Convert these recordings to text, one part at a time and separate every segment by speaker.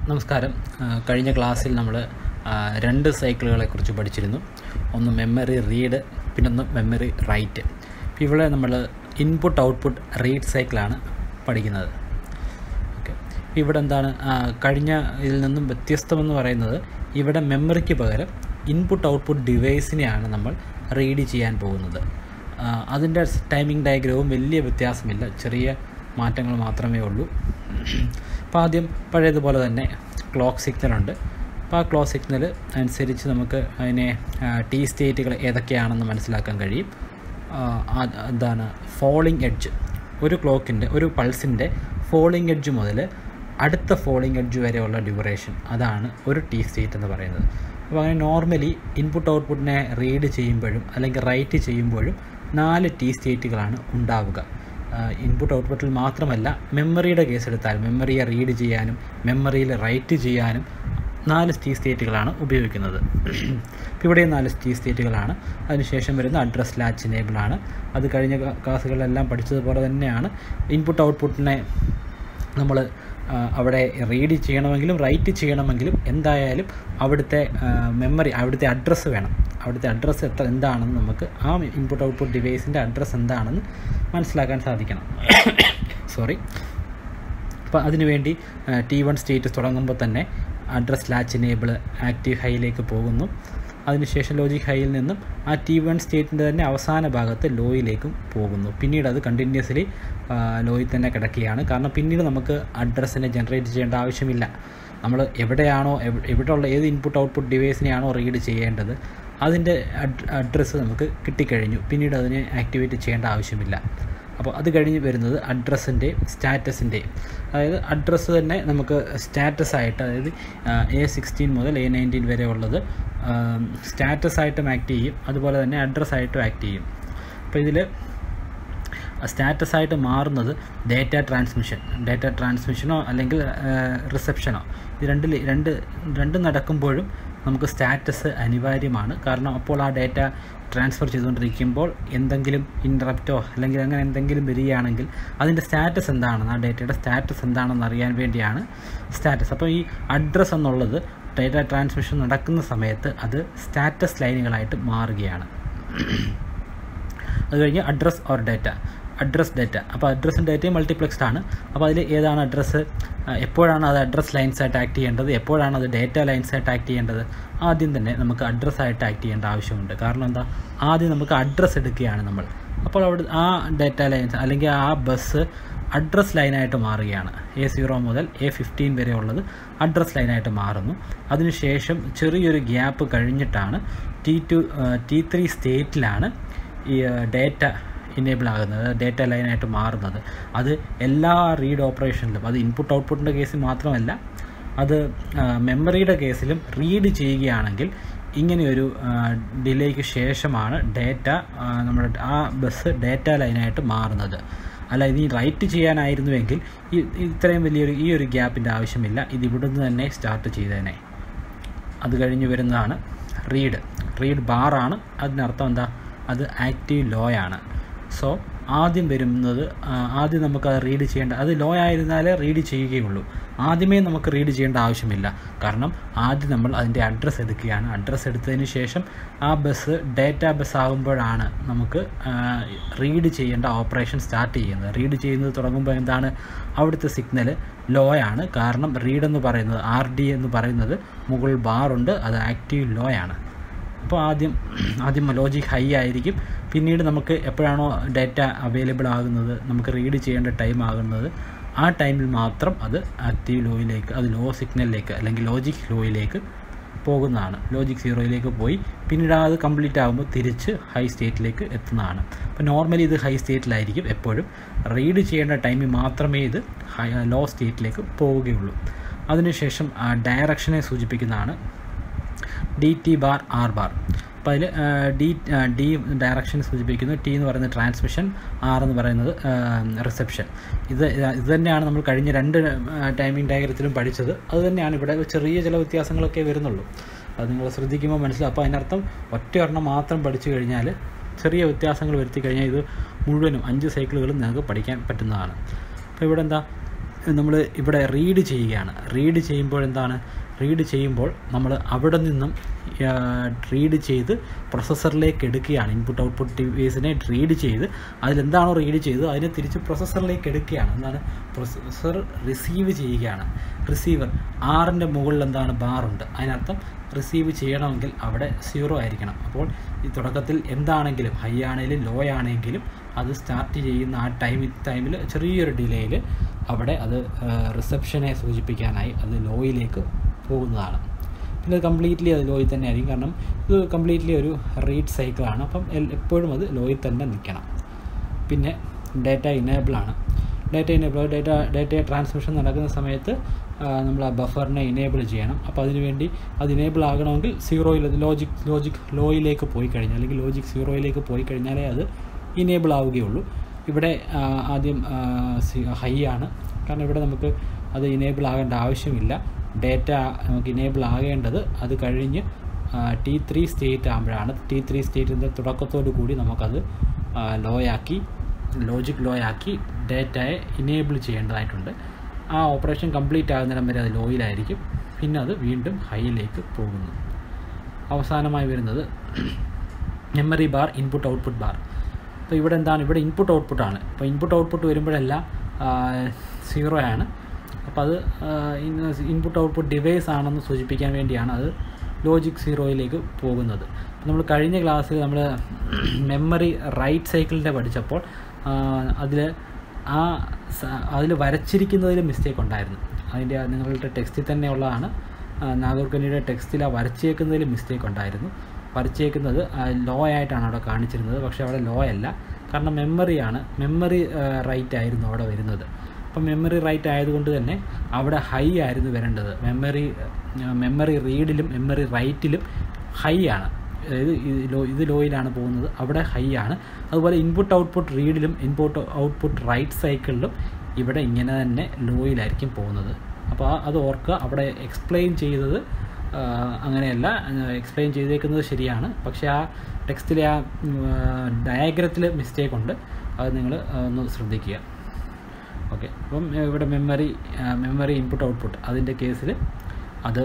Speaker 1: നമസ്കാരം ആ, കഴിഞ്ഞ ക്ലാസ്സിൽ നമ്മൾ രണ്ട് സൈക്കിളുകളെ കുറിച്ച് പഠിച്ചിരുന്നു ഒന്ന് മെമ്മറി റീഡ് പിന്നൊന്ന് മെമ്മറി റൈറ്റ് ഇവിടെ നമ്മൾ ഇൻപുട്ട് ഔട്ട്പുട്ട് റീഡ് സൈക്കിളാണ് പഠിക്കുന്നത് ഓക്കെ ഇവിടെ എന്താണ് ആ, കഴിഞ്ഞ ഇതിൽ നിന്നും വ്യത്യസ്തമെന്ന് പറയുന്നത് ഇവിടെ മെമ്മറിക്ക് പകരം ഇൻപുട്ട് ഔട്ട്പുട്ട് ഡിവൈസിനെയാണ് നമ്മൾ റീഡ് ചെയ്യാൻ പോകുന്നത് ആ, അതിൻ്റെ ടൈമിംഗ് ഡയഗ്രവും വലിയ വ്യത്യാസമില്ല ചെറിയ മാറ്റങ്ങൾ മാത്രമേ ഉള്ളൂ അപ്പോൾ ആദ്യം പഴയതുപോലെ തന്നെ ക്ലോക്ക് സിഗ്നലുണ്ട് അപ്പോൾ ആ ക്ലോക്ക് സിഗ്നൽ അനുസരിച്ച് നമുക്ക് അതിനെ ടി സ്റ്റേറ്റുകൾ ഏതൊക്കെയാണെന്ന് മനസ്സിലാക്കാൻ കഴിയും ആ, അത് എന്താണ് ഫോളിംഗ് എഡ്ജ് ഒരു ക്ലോക്കിൻ്റെ ഒരു പൾസിൻ്റെ ഫോളിംഗ് എഡ്ജ് മുതൽ അടുത്ത ഫോളിംഗ് എഡ്ജ് വരെയുള്ള ഡ്യൂറേഷൻ അതാണ് ഒരു ടി സ്റ്റേറ്റ് എന്ന് പറയുന്നത് അപ്പോൾ അങ്ങനെ നോർമലി ഇൻപുട്ട് ഔട്ട്പുട്ടിനെ റീഡ് ചെയ്യുമ്പോഴും അല്ലെങ്കിൽ റൈറ്റ് ചെയ്യുമ്പോഴും നാല് ടി സ്റ്റേറ്റുകളാണ് ഉണ്ടാവുക ഇൻപുട്ട് ഔട്ട്പുട്ടിൽ മാത്രമല്ല മെമ്മറിയുടെ കേസ് എടുത്താൽ മെമ്മറിയെ റീഡ് ചെയ്യാനും മെമ്മറിയിൽ റൈറ്റ് ചെയ്യാനും നാല് ടി സ്റ്റേറ്റുകളാണ് ഉപയോഗിക്കുന്നത് ഇപ്പോൾ ഇവിടെ നാല് ടി സ്റ്റേറ്റുകളാണ് അതിനുശേഷം വരുന്ന അഡ്രസ് ലാച്ച് എനേബിളാണ് അത് കഴിഞ്ഞ ക്ലാ- ക്ലാസ്സുകളിലെല്ലാം പഠിച്ചതുപോലെ തന്നെയാണ് ഇൻപുട്ട് ഔട്ട്പുട്ടിനെ നമ്മൾ അവിടെ റീഡ് ചെയ്യണമെങ്കിലും റൈറ്റ് ചെയ്യണമെങ്കിലും എന്തായാലും അവിടുത്തെ മെമ്മറി അവിടുത്തെ അഡ്രസ്സ് വേണം അവിടുത്തെ അഡ്രസ്സ് എത്ര എന്താണെന്ന് നമുക്ക് ആ ഇൻപുട്ട് ഔട്ട്പുട്ട് ഡിവൈസിൻ്റെ അഡ്രസ്സ് എന്താണെന്ന് മനസ്സിലാക്കാൻ സാധിക്കണം സോറി അപ്പോൾ അതിനുവേണ്ടി ടി വൺ സ്റ്റേറ്റ് തുടങ്ങുമ്പോൾ തന്നെ അഡ്രസ് ലാച്ച് എനേബിൾ ആക്റ്റീവ് ഹൈയിലേക്ക് പോകുന്നു അതിനുശേഷം ലോജിക് ഹൈയിൽ നിന്നും ആ ടി വൺ സ്റ്റേറ്റിൻ്റെ തന്നെ അവസാന ഭാഗത്ത് ലോയിലേക്കും പോകുന്നു പിന്നീട് അത് കണ്ടിന്യൂസ്ലി ലോയിൽ തന്നെ കിടക്കുകയാണ് കാരണം പിന്നീട് നമുക്ക് അഡ്രസ്സിനെ ജനറേറ്റ് ചെയ്യേണ്ട ആവശ്യമില്ല നമ്മൾ എവിടെയാണോ എവ്- എവിടെയുള്ള ഏത് ഇൻപുട്ട് ഔട്ട്പുട്ട് ഡിവൈസിനെയാണോ റീഡ് ചെയ്യേണ്ടത് അതിൻ്റെ അഡ്രസ്സ് നമുക്ക് കിട്ടിക്കഴിഞ്ഞു പിന്നീട് അതിനെ ആക്ടിവേറ്റ് ചെയ്യേണ്ട ആവശ്യമില്ല അപ്പോൾ അത് കഴിഞ്ഞ് വരുന്നത് അഡ്രസ്സിൻ്റെയും സ്റ്റാറ്റസിൻ്റെയും അതായത് അഡ്രസ്സ് തന്നെ നമുക്ക് സ്റ്റാറ്റസ് ആയിട്ട് അതായത് എ സിക്സ്റ്റീൻ മുതൽ എ നയൻറ്റീൻ വരെ ഉള്ളത് സ്റ്റാറ്റസ് ആയിട്ടും ആക്ട് ചെയ്യും അതുപോലെ തന്നെ അഡ്രസ്സ് ആയിട്ടും ആക്ട് ചെയ്യും അപ്പോൾ ഇതിൽ സ്റ്റാറ്റസ് ആയിട്ട് മാറുന്നത് ഡേറ്റ ട്രാൻസ്മിഷൻ ഡേറ്റ ട്രാൻസ്മിഷനോ അല്ലെങ്കിൽ റിസപ്ഷനോ ഇത് രണ്ടിൽ രണ്ട് രണ്ടും നടക്കുമ്പോഴും നമുക്ക് സ്റ്റാറ്റസ് അനിവാര്യമാണ് കാരണം അപ്പോൾ ആ ഡേറ്റ ട്രാൻസ്ഫർ ചെയ്തുകൊണ്ടിരിക്കുമ്പോൾ എന്തെങ്കിലും ഇൻറപ്റ്റോ അല്ലെങ്കിൽ അങ്ങനെ എന്തെങ്കിലും വരികയാണെങ്കിൽ അതിൻ്റെ സ്റ്റാറ്റസ് എന്താണെന്ന് ആ ഡേറ്റയുടെ സ്റ്റാറ്റസ് എന്താണെന്ന് അറിയാൻ വേണ്ടിയാണ് സ്റ്റാറ്റസ് അപ്പോൾ ഈ അഡ്രസ്സ് എന്നുള്ളത് ഡേറ്റ ട്രാൻസ്മിഷൻ നടക്കുന്ന സമയത്ത് അത് സ്റ്റാറ്റസ് ലൈനുകളായിട്ട് മാറുകയാണ് അത് കഴിഞ്ഞ് address or data address data അപ്പോൾ അഡ്രസ്സും ഡേറ്റയും മൾട്ടിപ്ലക്സ്ഡ് ആണ് അപ്പോൾ അതിൽ ഏതാണ് അഡ്രസ്സ് എപ്പോഴാണ് അത് അഡ്രസ് ലൈൻസ് ആയിട്ട് ആക്ട് ചെയ്യേണ്ടത് എപ്പോഴാണ് അത് ഡേറ്റ ലൈൻസ് ആയിട്ട് ആക്ട് ചെയ്യേണ്ടത് ആദ്യം തന്നെ നമുക്ക് അഡ്രസ്സ് ആയിട്ട് ആക്ട് ചെയ്യേണ്ട ആവശ്യമുണ്ട് കാരണം എന്താ ആദ്യം നമുക്ക് അഡ്രസ്സ് എടുക്കുകയാണ് നമ്മൾ അപ്പോൾ അവിടെ ആ ഡേറ്റ ലൈൻസ് അല്ലെങ്കിൽ ആ ബസ് അഡ്രസ് ലൈനായിട്ട് മാറുകയാണ് എ സീറോ മുതൽ എ ഫിഫ്റ്റീൻ വരെ ഉള്ളത് അഡ്രസ് ലൈനായിട്ട് മാറുന്നു അതിനുശേഷം ചെറിയൊരു ഗ്യാപ്പ് കഴിഞ്ഞിട്ടാണ് ടി ടു ടി ത്രീ സ്റ്റേറ്റിലാണ് ഈ ഡേറ്റ ഇനേബിൾ ആകുന്നത് ഡേറ്റ ലൈനായിട്ട് മാറുന്നത് അത് എല്ലാ റീഡ് ഓപ്പറേഷനിലും അത് ഇൻപുട്ട് ഔട്ട്പുട്ടിൻ്റെ കേസിൽ മാത്രമല്ല അത് മെമ്മറിയുടെ കേസിലും റീഡ് ചെയ്യുകയാണെങ്കിൽ ഇങ്ങനെയൊരു ഡിലേക്ക് ശേഷമാണ് ഡേറ്റ നമ്മുടെ ആ ബസ് ഡേറ്റ ലൈനായിട്ട് മാറുന്നത് അല്ല ഇനി റൈറ്റ് ചെയ്യാനായിരുന്നുവെങ്കിൽ ഈ ഇത്രയും വലിയൊരു ഈ ഒരു ഗ്യാപ്പിൻ്റെ ആവശ്യമില്ല ഇത് ഇവിടുന്ന് തന്നെ സ്റ്റാർട്ട് ചെയ്തേനെ അത് കഴിഞ്ഞ് വരുന്നതാണ് റീഡ് റീഡ് ബാറാണ് അതിനർത്ഥം എന്താ അത് ആക്റ്റീവ് ലോ ആണ് സോ ആദ്യം വരുന്നത് ആ, ആദ്യം നമുക്ക് അത് റീഡ് ചെയ്യേണ്ട അത് ലോ ആയിരുന്നാലേ റീഡ് ചെയ്യുകയുള്ളൂ ആദ്യമേ നമുക്ക് റീഡ് ചെയ്യേണ്ട ആവശ്യമില്ല കാരണം ആദ്യം നമ്മൾ അതിൻ്റെ അഡ്രസ്സ് എടുക്കുകയാണ് അഡ്രസ്സ് എടുത്തതിന് ശേഷം ആ ബസ് ഡേറ്റ ബസ് ആകുമ്പോഴാണ് നമുക്ക് റീഡ് ചെയ്യേണ്ട ഓപ്പറേഷൻ സ്റ്റാർട്ട് ചെയ്യുന്നത് റീഡ് ചെയ്യുന്നത് തുടങ്ങുമ്പോൾ എന്താണ് അവിടുത്തെ സിഗ്നൽ ലോ ആണ് കാരണം റീഡ് എന്ന് പറയുന്നത് ആർ ഡി എന്ന് പറയുന്നത് മുകൾ ബാറുണ്ട് അത് ആക്റ്റീവ് ലോ ആണ് അപ്പോൾ ആദ്യം ആദ്യം ലോജിക് ഹൈ ആയിരിക്കും പിന്നീട് നമുക്ക് എപ്പോഴാണോ ഡേറ്റ അവൈലബിൾ ആകുന്നത് നമുക്ക് റീഡ് ചെയ്യേണ്ട ടൈം ആകുന്നത് ആ ടൈമിൽ മാത്രം അത് ആക്റ്റീവ് ലോയിലേക്ക് അത് ലോ സിഗ്നലിലേക്ക് അല്ലെങ്കിൽ ലോജിക് ലോയിലേക്ക് പോകുന്നതാണ് ലോജിക് സീറോയിലേക്ക് പോയി പിന്നീട് അത് കംപ്ലീറ്റ് ആകുമ്പോൾ തിരിച്ച് ഹൈ സ്റ്റേറ്റിലേക്ക് എത്തുന്നതാണ് അപ്പോൾ നോർമലി ഇത് ഹൈ സ്റ്റേറ്റിലായിരിക്കും എപ്പോഴും റീഡ് ചെയ്യേണ്ട ടൈമിൽ മാത്രമേ ഇത് ഹൈ ലോ സ്റ്റേറ്റിലേക്ക് പോവുകയുള്ളൂ അതിനുശേഷം ഡയറക്ഷനെ സൂചിപ്പിക്കുന്നതാണ് D T bar R bar അപ്പോൾ അതിൽ ഡി ഡി ഡയറക്ഷൻ സൂചിപ്പിക്കുന്നു ടി എന്ന് പറയുന്നത് ട്രാൻസ്മിഷൻ ആർ എന്ന് പറയുന്നത് റിസപ്ഷൻ ഇത് ഇത് തന്നെയാണ് നമ്മൾ കഴിഞ്ഞ രണ്ട് ടൈമിംഗ് ഡയഗ്രത്തിലും പഠിച്ചത് അത് തന്നെയാണ് ഇവിടെ ചെറിയ ചില വ്യത്യാസങ്ങളൊക്കെ വരുന്നുള്ളൂ അത് നിങ്ങൾ ശ്രദ്ധിക്കുമ്പോൾ മനസ്സിലാവും അപ്പോൾ അതിനർത്ഥം ഒറ്റ ഒരെണ്ണം മാത്രം പഠിച്ചു കഴിഞ്ഞാൽ ചെറിയ വ്യത്യാസങ്ങൾ വരുത്തി കഴിഞ്ഞാൽ ഇത് മുഴുവനും അഞ്ച് സൈക്കിളുകളും നിങ്ങൾക്ക് പഠിക്കാൻ പറ്റുന്നതാണ് അപ്പോൾ ഇവിടെ എന്താ നമ്മൾ ഇവിടെ റീഡ് ചെയ്യുകയാണ് റീഡ് ചെയ്യുമ്പോൾ എന്താണ് റീഡ് ചെയ്യുമ്പോൾ നമ്മൾ അവിടെ നിന്നും റീഡ് ചെയ്ത് പ്രൊസസ്സറിലേക്ക് എടുക്കുകയാണ് ഇൻപുട്ട് ഔട്ട്പുട്ട് ഡിവൈസിനെ റീഡ് ചെയ്ത് അതിലെന്താണോ റീഡ് ചെയ്തത് അതിനെ തിരിച്ച് പ്രൊസസ്സറിലേക്ക് എടുക്കുകയാണ് എന്താണ് പ്രൊസസ്സർ റിസീവ് ചെയ്യുകയാണ് റിസീവർ ആറിൻ്റെ മുകളിൽ എന്താണ് ബാറുണ്ട് അതിനർത്ഥം റിസീവ് ചെയ്യണമെങ്കിൽ അവിടെ സീറോ ആയിരിക്കണം അപ്പോൾ ഈ തുടക്കത്തിൽ എന്താണെങ്കിലും ഹൈ ആണെങ്കിലും ലോ ആണെങ്കിലും അത് സ്റ്റാർട്ട് ചെയ്യുന്ന ആ ടൈം ടൈമിൽ ചെറിയൊരു ഡിലേയിൽ അവിടെ അത് റിസപ്ഷനെ സൂചിപ്പിക്കാനായി അത് ലോയിലേക്ക് പോകുന്നതാണ് പിന്നെ കംപ്ലീറ്റ്ലി അത് ലോയിൽ തന്നെ ആയിരിക്കും കാരണം ഇത് കംപ്ലീറ്റ്ലി ഒരു റീഡ് സൈക്കിളാണ് അപ്പം എപ്പോഴും അത് ലോയിൽ തന്നെ നിൽക്കണം പിന്നെ ഡേറ്റ ഇനേബിളാണ് data enable data data transmission നടക്കുന്ന സമയത്ത് നമ്മൾ ആ ബഫറിനെ ഇനേബിൾ ചെയ്യണം അപ്പോൾ അതിനുവേണ്ടി അത് ഇനേബിൾ ആകണമെങ്കിൽ സീറോയിൽ ലോജിക് ലോജിക് ലോയിലേക്ക് പോയി കഴിഞ്ഞാൽ അല്ലെങ്കിൽ ലോജിക് സീറോയിലേക്ക് പോയി കഴിഞ്ഞാലേ അത് ഇനേബിൾ ആവുകയുള്ളൂ ഇവിടെ ആദ്യം ഹൈ ആണ് കാരണം ഇവിടെ നമുക്ക് അത് ഇനേബിൾ ആകേണ്ട ആവശ്യമില്ല ഡേറ്റ നമുക്ക് ഇനേബിൾ ആകേണ്ടത് അത് കഴിഞ്ഞ് ടി ത്രീ സ്റ്റേറ്റ് ആകുമ്പോഴാണ് ടി ത്രീ സ്റ്റേറ്റിൻ്റെ തുടക്കത്തോടു കൂടി നമുക്കത് ലോയാക്കി ലോജിക് ലോയാക്കി ഡേറ്റയെ ഇനേബിൾ ചെയ്യേണ്ടതായിട്ടുണ്ട് ആ ഓപ്പറേഷൻ കംപ്ലീറ്റ് ആകുന്നിടം വരെ അത് ലോയിലായിരിക്കും പിന്നെ അത് വീണ്ടും ഹൈയിലേക്ക് പോകുന്നു അവസാനമായി വരുന്നത് memory bar input output bar അപ്പോൾ ഇവിടെ എന്താണ് ഇവിടെ ഇൻപുട്ട് ഔട്ട്പുട്ടാണ് അപ്പോൾ ഇൻപുട്ട് ഔട്ട്പുട്ട് വരുമ്പോഴെല്ലാം സീറോ ആണ് അപ്പോൾ അത് ഇൻപുട്ട് ഔട്ട്പുട്ട് ഡിവൈസ് ആണെന്ന് സൂചിപ്പിക്കാൻ വേണ്ടിയാണ് അത് ലോജിക് സീറോയിലേക്ക് പോകുന്നത് നമ്മൾ കഴിഞ്ഞ ക്ലാസ്സിൽ നമ്മൾ മെമ്മറി റൈറ്റ് സൈക്കിളിൻ്റെ പഠിച്ചപ്പോൾ അതിൽ ആ അതിൽ വരച്ചിരിക്കുന്നതിൽ മിസ്റ്റേക്ക് ഉണ്ടായിരുന്നു അതിൻ്റെ നിങ്ങളുടെ ടെക്സ്റ്റിൽ തന്നെ ഉള്ളതാണ് നാഗർകനിയുടെ ടെക്സ്റ്റിൽ ആ വരച്ചേക്കുന്നതിൽ മിസ്റ്റേക്ക് ഉണ്ടായിരുന്നു വരച്ചേക്കുന്നത് ലോ ആയിട്ടാണ് അവിടെ കാണിച്ചിരുന്നത് പക്ഷേ അവിടെ ലോ അല്ല കാരണം മെമ്മറിയാണ് മെമ്മറി റൈറ്റ് ആയിരുന്നു അവിടെ വരുന്നത് അപ്പം മെമ്മറി റൈറ്റ് ആയതുകൊണ്ട് തന്നെ അവിടെ ഹൈ ആയിരുന്നു വരേണ്ടത് മെമ്മറി മെമ്മറി റീഡിലും മെമ്മറി റൈറ്റിലും ഹൈ ആണ് അതായത് ലോ ഇത് ലോയിലാണ് പോകുന്നത് അവിടെ ഹൈ ആണ് അതുപോലെ ഇൻപുട്ട് ഔട്ട്പുട്ട് റീഡിലും ഇൻപുട്ട് ഔട്ട്പുട്ട് റൈറ്റ് സൈക്കിളിലും ഇവിടെ ഇങ്ങനെ തന്നെ ലോയിലായിരിക്കും പോകുന്നത് അപ്പോൾ അത് ഓർക്കുക അവിടെ എക്സ്പ്ലെയിൻ ചെയ്തത് അങ്ങനെയല്ല എക്സ്പ്ലെയിൻ ചെയ്തേക്കുന്നത് ശരിയാണ് പക്ഷേ ആ ടെക്സ്റ്റിലെ ആ ഡയഗ്രത്തിൽ മിസ്റ്റേക്ക് ഉണ്ട് അത് നിങ്ങൾ ഒന്ന് ശ്രദ്ധിക്കുക ഓക്കെ അപ്പം ഇവിടെ മെമ്മറി മെമ്മറി ഇൻപുട്ട് ഔട്ട്പുട്ട് അതിൻ്റെ കേസിൽ അത്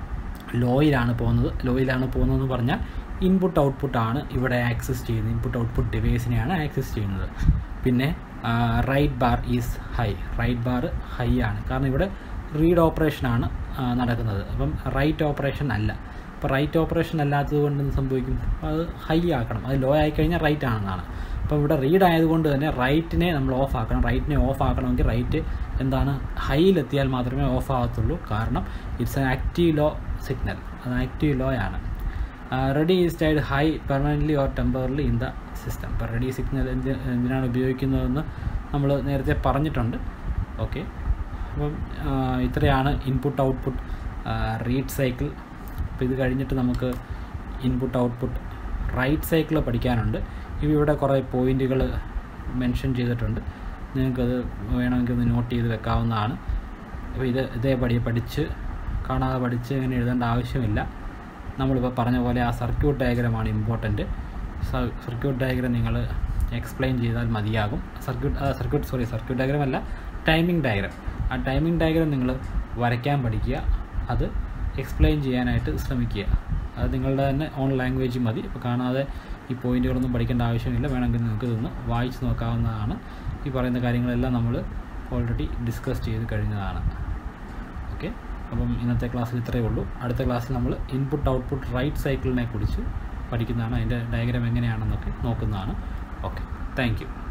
Speaker 1: ലോയിലാണ് പോകുന്നത് ലോയിലാണ് പോകുന്നതെന്ന് പറഞ്ഞാൽ ഇൻപുട്ട് ഔട്ട്പുട്ടാണ് ഇവിടെ ആക്സസ് ചെയ്യുന്നത് ഇൻപുട്ട് ഔട്ട്പുട്ട് ഡിവൈസിനെയാണ് ആക്സസ് ചെയ്യുന്നത് പിന്നെ write bar is high write bar high ആണ് കാരണം ഇവിടെ റീഡ് ഓപ്പറേഷനാണ് നടക്കുന്നത് അപ്പം റൈറ്റ് ഓപ്പറേഷൻ അല്ല അപ്പോൾ റൈറ്റ് ഓപ്പറേഷൻ അല്ലാത്തത് കൊണ്ട് എന്ത് സംഭവിക്കും അത് ഹൈ ആക്കണം അത് ലോ ആയിക്കഴിഞ്ഞാൽ റൈറ്റ് ആണെന്നാണ് അപ്പോൾ ഇവിടെ റീഡ് ആയതുകൊണ്ട് തന്നെ റൈറ്റിനെ നമ്മൾ ഓഫ് ആക്കണം റൈറ്റിനെ ഓഫ് ആക്കണമെങ്കിൽ റൈറ്റ് എന്താണ് ഹൈയിലെത്തിയാൽ മാത്രമേ ഓഫ് ആകത്തുള്ളൂ കാരണം it's an active low signal അത് ആക്റ്റീവ് ലോ ആണ് ready is tied high permanently or temporarily in the system ഇപ്പോൾ റെഡി സിഗ്നൽ എന്ത് എന്തിനാണ് ഉപയോഗിക്കുന്നതെന്ന് നമ്മൾ നേരത്തെ പറഞ്ഞിട്ടുണ്ട് ഓക്കെ അപ്പം ഇത്രയാണ് ഇൻപുട്ട് ഔട്ട്പുട്ട് റീഡ് സൈക്കിൾ അപ്പോൾ ഇത് കഴിഞ്ഞിട്ട് നമുക്ക് ഇൻപുട്ട് ഔട്ട്പുട്ട് റൈറ്റ് സൈക്കിൾ പഠിക്കാനുണ്ട് ഇവിടെ കുറേ പോയിന്റുകൾ മെൻഷൻ ചെയ്തിട്ടുണ്ട് നിങ്ങൾക്കത് വേണമെങ്കിൽ ഒന്ന് നോട്ട് ചെയ്ത് വെക്കാവുന്നതാണ് അപ്പോൾ ഇത് ഇതേപടി പഠിച്ച് കാണാതെ പഠിച്ച് ഇങ്ങനെ എഴുതേണ്ട ആവശ്യമില്ല നമ്മളിപ്പോൾ പറഞ്ഞ പോലെ ആ സർക്യൂട്ട് ഡയഗ്രമാണ് ഇമ്പോർട്ടൻറ്റ് സർക്യൂട്ട് ഡയഗ്രം നിങ്ങൾ എക്സ്പ്ലെയിൻ ചെയ്താൽ മതിയാകും circuit circuit sorry circuit diagram അല്ല ടൈമിംഗ് ഡയഗ്രം ആ ടൈമിംഗ് ഡയഗ്രം നിങ്ങൾ വരയ്ക്കാൻ പഠിക്കുക അത് എക്സ്പ്ലെയിൻ ചെയ്യാനായിട്ട് ശ്രമിക്കുക അത് നിങ്ങളുടെ തന്നെ ഓൺ ലാംഗ്വേജ് മതി ഇപ്പോൾ കാണാതെ ഈ പോയിന്റുകളൊന്നും പഠിക്കേണ്ട ആവശ്യമില്ല വേണമെങ്കിൽ നിങ്ങൾക്ക് ഇതൊന്ന് വായിച്ച് നോക്കാവുന്നതാണ് ഈ പറയുന്ന കാര്യങ്ങളെല്ലാം നമ്മൾ ഓൾറെഡി ഡിസ്കസ് ചെയ്ത് കഴിഞ്ഞതാണ് ഓക്കെ അപ്പം ഇന്നത്തെ ക്ലാസ്സിൽ ഇത്രയേ ഉള്ളൂ അടുത്ത ക്ലാസ്സിൽ നമ്മൾ ഇൻപുട്ട് ഔട്ട്പുട്ട് റൈറ്റ് സൈക്കിളിനെ കുറിച്ച് പഠിക്കുന്നതാണ് അതിൻ്റെ ഡയഗ്രാം എങ്ങനെയാണെന്നൊക്കെ നോക്കുന്നതാണ് ഓക്കെ താങ്ക്